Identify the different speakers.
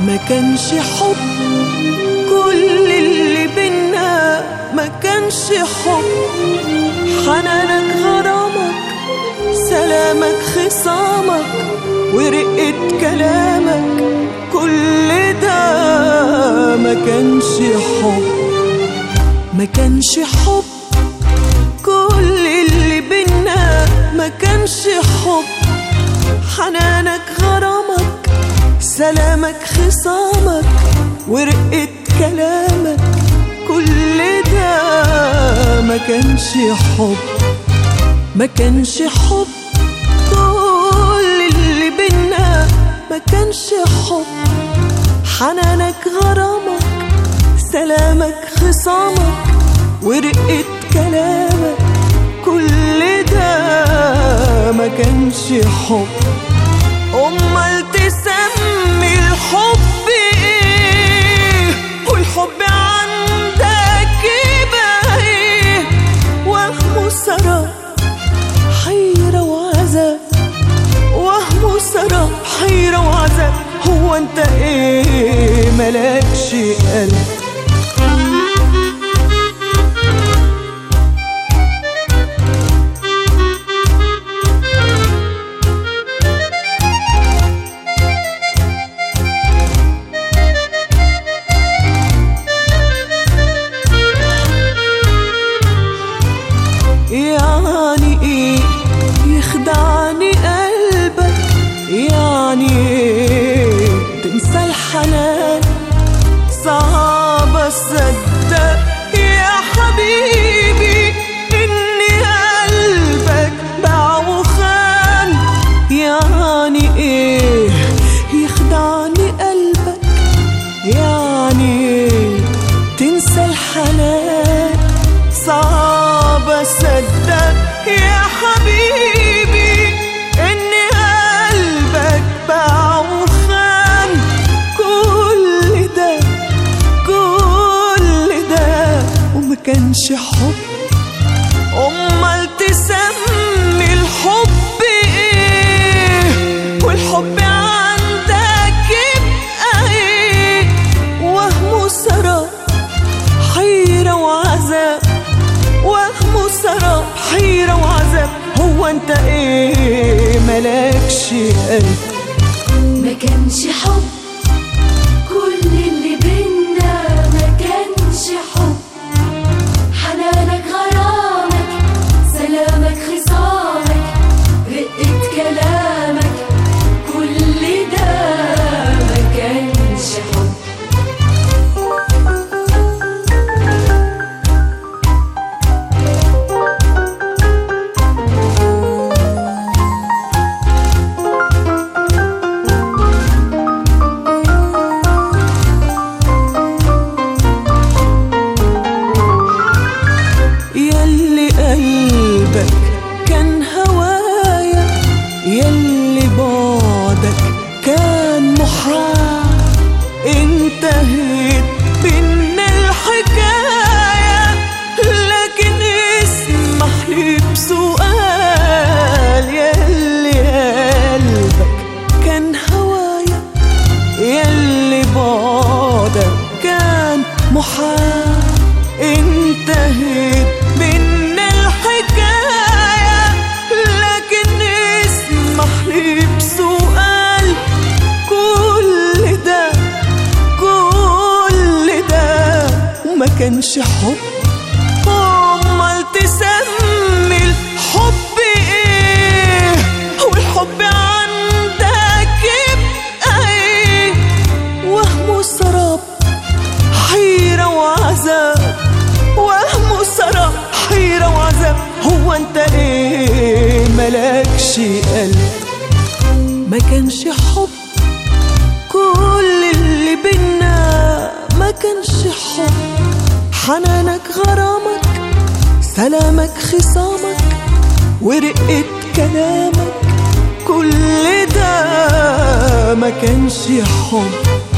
Speaker 1: ما كانش حب كل اللي بينا ما كانش حب حنانك غرامك سلامك خصامك ورقة كلامك كل ده ما كانش حب ما كانش حب كل اللي بينا ما كانش حب حنانك غرامك سلامك خصامك ورقة كلامك كل ده ما كانش حب ما كانش حب كل اللي بينا ما كانش حب حنانك غرامك سلامك خصامك ورقة كلامك كل ده ما كانش حب أمال تسمي الحب إيه والحب عندك يبقى إيه وهم سراب حيرة وعذاب وهم سراب حيرة وعذاب هو انت ايه ملكش قلب يعني ايه يخدعني قلبك يعني ايه تنسى الحنان صعب اصدق يا حبيبي ان قلبك باع وخان يعني ايه يخدعني قلبك يعني ايه تنسى الحنان صعب اصدق يا حبيبي ان قلبك باع وخان كل ده كل ده وما كانش حب امال تسمي الحب ايه والحب عندك يبقى ايه وهم سراب حيرة وعذاب وهم سراب حيرة وعذاب هو انت ايه ملكش قلب
Speaker 2: ما كانش حب كل اللي بينا ما كانش حب حنانك غرامك سلامك خصامك رقة كلامك كل ده ما كانش حب
Speaker 1: يلي قلبك كان هوايا يلي بعدك كان محال انتهت بينا الحكاية لكن اسمح لي بسؤال يلي قلبك كان هوايا يلي بعدك كان محال انتهت بينا الحكاية لكن اسمح لي بسؤال كل ده كل ده وما كانش حب امال تسمي الحب ايه والحب عندك يبقى ايه وهم سراب حيرة وعذاب وهم سراب حيرة وعذاب هو انت ايه ملكش قلب ما كانش حب كل اللي بينا ما كانش حب حنانك غرامك سلامك خصامك ورقة كلامك كل ده ما كانش حب